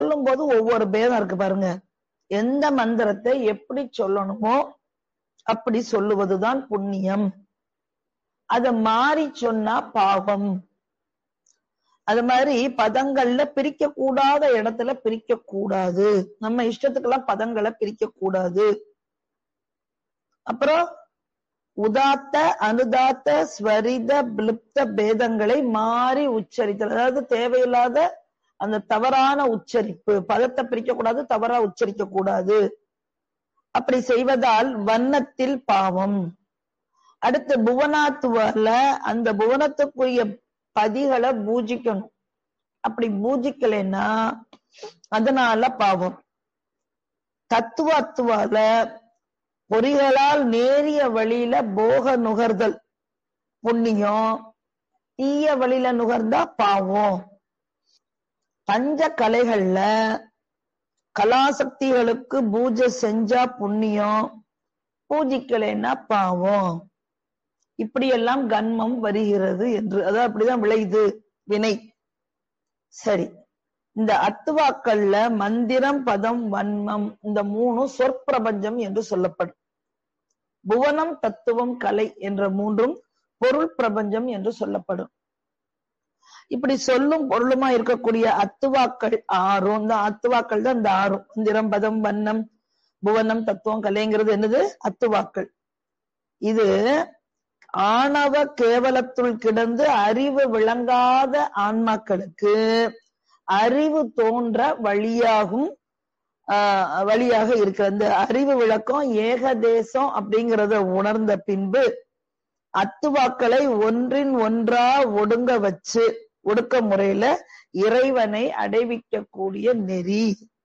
சொல்லும் போது ஒவ்வொரு பேதம் இருக்கு பாருங்க எந்த மந்திரத்தை எப்படி சொல்லணுமோ அப்படி சொல்லுவதுதான் புண்ணியம் அத மாறி சொன்னா பாவம் அது மாதிரி பதங்கள்ல பிரிக்க கூடாத இடத்துல பிரிக்க கூடாது நம்ம இஷ்டத்துக்கெல்லாம் பதங்களை பிரிக்க கூடாது அப்புறம் உதாத்த அனுதாத்த ஸ்வரித பிளிப்த பேதங்களை மாறி உச்சரித்தல் அதாவது தேவையில்லாத அந்த தவறான உச்சரிப்பு பதத்தை பிரிக்க கூடாது தவறா உச்சரிக்க கூடாது அப்படி செய்வதால் வண்ணத்தில் பாவம் அடுத்து புவனாத்துவல அந்த புவனத்துக்குரிய பதிகளை பூஜிக்கணும் அப்படி பூஜிக்கலைன்னா அதனால பாவம் தத்துவத்துவால பொறிகளால் நேரிய வழியில போக நுகர்தல் புண்ணியம் தீய வழியில நுகர்ந்தா பாவம் பஞ்ச கலைகள்ல கலாசக்திகளுக்கு பூஜை செஞ்சா புண்ணியம் பூஜிக்கலைன்னா பாவம் இப்படியெல்லாம் கன்மம் வருகிறது என்று அதாவது அப்படிதான் விளையுது வினை சரி இந்த அத்துவாக்கள்ல மந்திரம் பதம் வன்மம் இந்த மூணு சொற்பிரபஞ்சம் என்று சொல்லப்படும் புவனம் தத்துவம் கலை என்ற மூன்றும் பொருள் பிரபஞ்சம் என்று சொல்லப்படும் இப்படி சொல்லும் பொருளுமா இருக்கக்கூடிய அத்துவாக்கள் ஆறும் இந்த அத்துவாக்கள் தான் இந்த ஆறும் மந்திரம் பதம் வண்ணம் புவனம் தத்துவம் கலைங்கிறது என்னது அத்துவாக்கள் இது ஆணவ கேவலத்துள் கிடந்து அறிவு விளங்காத ஆன்மாக்களுக்கு அறிவு தோன்ற வழியாகும் ஆஹ் வழியாக இருக்கிற அந்த அறிவு விளக்கம் ஏகதேசம் அப்படிங்கிறத உணர்ந்த பின்பு அத்துவாக்களை ஒன்றின் ஒன்றா ஒடுங்க வச்சு ஒடுக்க முறையில இறைவனை அடைவிக்கக்கூடிய நெறி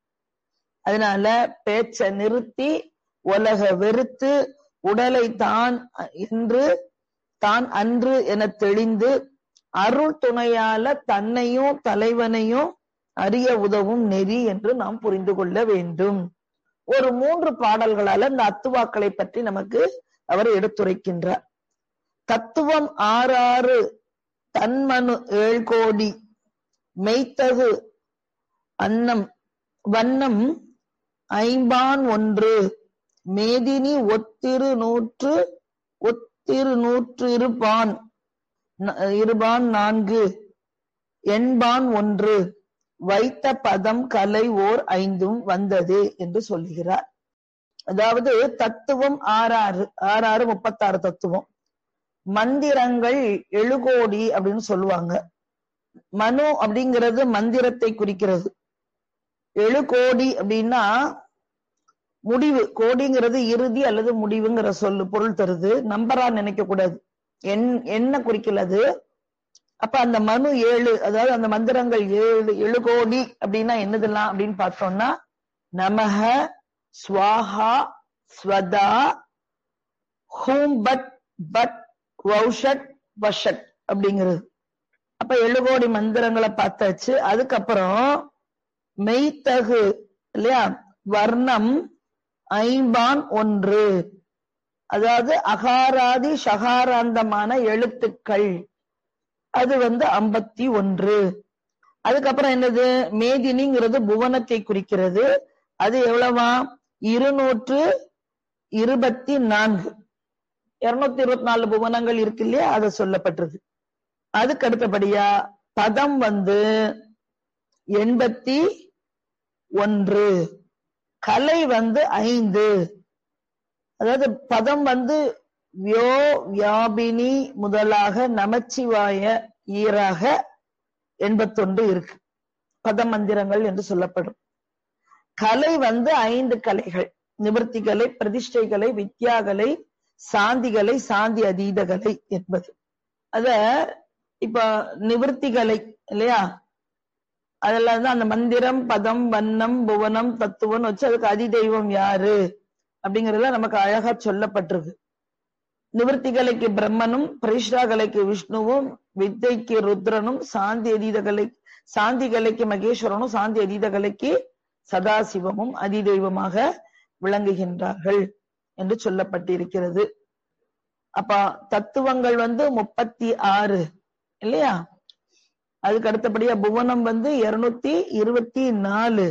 அதனால பேச்ச நிறுத்தி உலக வெறுத்து உடலை தான் என்று தான் அன்று என தெளிந்து அருள் துணையால தன்னையும் தலைவனையும் அறிய உதவும் நெறி என்று நாம் புரிந்து கொள்ள வேண்டும் ஒரு மூன்று பாடல்களால இந்த அத்துவாக்களை பற்றி நமக்கு அவர் எடுத்துரைக்கின்றார் தத்துவம் ஆறாறு தன்மனு ஏழு கோடி மெய்த்தகு அன்னம் வண்ணம் ஐம்பான் ஒன்று மேதினி ஒத்திரு நூற்று ஒத்திரு நூற்று இருபான் இருபான் நான்கு எண்பான் ஒன்று வைத்த பதம் கலை ஓர் ஐந்தும் வந்தது என்று சொல்லுகிறார் அதாவது தத்துவம் ஆறாறு ஆறாறு முப்பத்தாறு தத்துவம் மந்திரங்கள் எழுகோடி அப்படின்னு சொல்லுவாங்க மனு அப்படிங்கிறது மந்திரத்தை குறிக்கிறது எழுகோடி அப்படின்னா முடிவு கோடிங்கிறது இறுதி அல்லது முடிவுங்கிற சொல்லு பொருள் தருது நம்பரா நினைக்க கூடாது எண் என்ன குறிக்கிறது அப்ப அந்த மனு ஏழு அதாவது அந்த மந்திரங்கள் ஏழு ஏழு கோடி அப்படின்னா என்னதெல்லாம் அப்படின்னு பார்த்தோம்னா நமக ஸ்வாஹா ஸ்வதா ஹூம் பட் பட் வௌஷட் வஷட் அப்படிங்கிறது அப்ப ஏழு கோடி மந்திரங்களை பார்த்தாச்சு அதுக்கப்புறம் மெய்த்தகு இல்லையா வர்ணம் ஐம்பான் ஒன்று அதாவது அகாராதி சகாராந்தமான எழுத்துக்கள் அது வந்து ஐம்பத்தி ஒன்று அதுக்கப்புறம் என்னது மேதினிங்கிறது புவனத்தை குறிக்கிறது அது எவ்வளவா இருநூற்று இருபத்தி நான்கு இருநூத்தி இருபத்தி நாலு புவனங்கள் இருக்கு இல்லையா அது சொல்லப்பட்டிருக்கு அதுக்கு அடுத்தபடியா பதம் வந்து எண்பத்தி ஒன்று கலை வந்து ஐந்து அதாவது பதம் வந்து வியோ வியாபினி முதலாக நமச்சிவாய ஈராக எண்பத்தொன்று இருக்கு பத மந்திரங்கள் என்று சொல்லப்படும் கலை வந்து ஐந்து கலைகள் நிவர்த்தி கலை பிரதிஷ்டை கலை வித்யாகலை சாந்திகலை சாந்தி அதீதகலை என்பது அத இப்ப நிவர்த்தி கலை இல்லையா அதுல வந்து அந்த மந்திரம் பதம் வண்ணம் புவனம் தத்துவம் வச்சு அதுக்கு அதிதெய்வம் யாரு அப்படிங்கறதுல நமக்கு அழகா சொல்லப்பட்டிருக்கு நிவர்த்தி கலைக்கு பிரம்மனும் பிரேஷ்டா கலைக்கு விஷ்ணுவும் வித்தைக்கு ருத்ரனும் சாந்தி அதீத கலை சாந்தி கலைக்கு மகேஸ்வரனும் சாந்தி அதீத கலைக்கு சதாசிவமும் அதிதெய்வமாக விளங்குகின்றார்கள் என்று சொல்லப்பட்டிருக்கிறது அப்ப தத்துவங்கள் வந்து முப்பத்தி ஆறு இல்லையா அதுக்கு அடுத்தபடியா புவனம் வந்து இருநூத்தி இருபத்தி நாலு